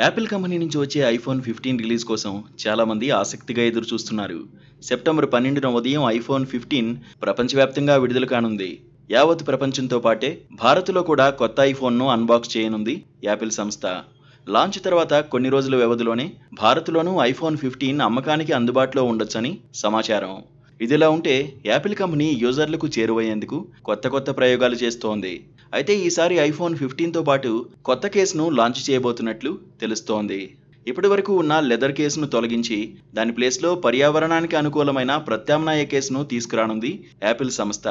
Apple company నుంచి వచ్చే iPhone fifteen release కోసం చాలా మంది ఆసక్తిగా ఎదురు చూస్తున్నారు సెప్టెంబర్ పన్నెండున ఉదయం ఐఫోన్ ఫిఫ్టీన్ ప్రపంచవ్యాప్తంగా విడుదల కానుంది యావత్ ప్రపంచంతో పాటే భారత్లో కూడా కొత్త ఐఫోన్ను అన్బాక్స్ చేయనుంది యాపిల్ సంస్థ లాంచ్ తర్వాత కొన్ని రోజుల వ్యవధిలోనే భారత్లోనూ ఐఫోన్ ఫిఫ్టీన్ అమ్మకానికి అందుబాటులో ఉండొచ్చని సమాచారం ఇదిలా ఉంటే యాపిల్ కంపెనీ యూజర్లకు చేరువయ్యేందుకు కొత్త కొత్త ప్రయోగాలు చేస్తోంది అయితే ఈసారి ఐఫోన్ ఫిఫ్టీన్తో పాటు కొత్త కేసును లాంచ్ చేయబోతున్నట్లు తెలుస్తోంది ఇప్పటి వరకు ఉన్న లెదర్ కేసును తొలగించి దాని ప్లేస్లో పర్యావరణానికి అనుకూలమైన ప్రత్యామ్నాయ కేసును తీసుకురానుంది యాపిల్ సంస్థ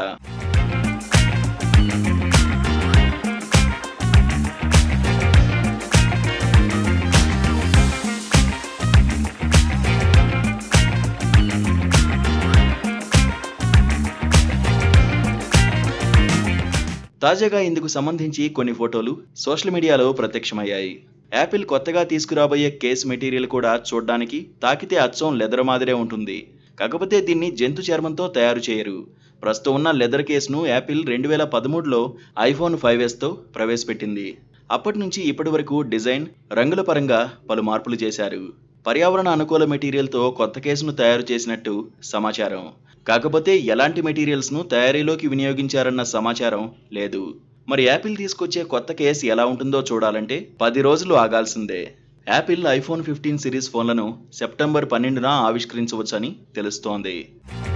తాజాగా ఇందుకు సంబంధించి కొన్ని ఫోటోలు సోషల్ మీడియాలో ప్రత్యక్షమయ్యాయి యాపిల్ కొత్తగా తీసుకురాబోయే కేస్ మెటీరియల్ కూడా చూడ్డానికి తాకితే అచ్చం లెదర్ మాదిరే ఉంటుంది కాకపోతే దీన్ని జంతు చర్మంతో తయారు చేయరు ప్రస్తుతం ఉన్న లెదర్ కేసును యాపిల్ రెండు వేల పదమూడులో ఐఫోన్ ఫైవ్ ఎస్తో ప్రవేశపెట్టింది అప్పటి నుంచి ఇప్పటి వరకు డిజైన్ రంగుల పరంగా పలు మార్పులు చేశారు పర్యావరణ అనుకూల మెటీరియల్తో కొత్త కేసును తయారు చేసినట్టు సమాచారం కాకపోతే ఎలాంటి మెటీరియల్స్ను తయారీలోకి వినియోగించారన్న సమాచారం లేదు మరి యాపిల్ తీసుకొచ్చే కొత్త కేసు ఎలా ఉంటుందో చూడాలంటే పది రోజులు ఆగాల్సిందే యాపిల్ ఐఫోన్ ఫిఫ్టీన్ సిరీస్ ఫోన్లను సెప్టెంబర్ పన్నెండున ఆవిష్కరించవచ్చని తెలుస్తోంది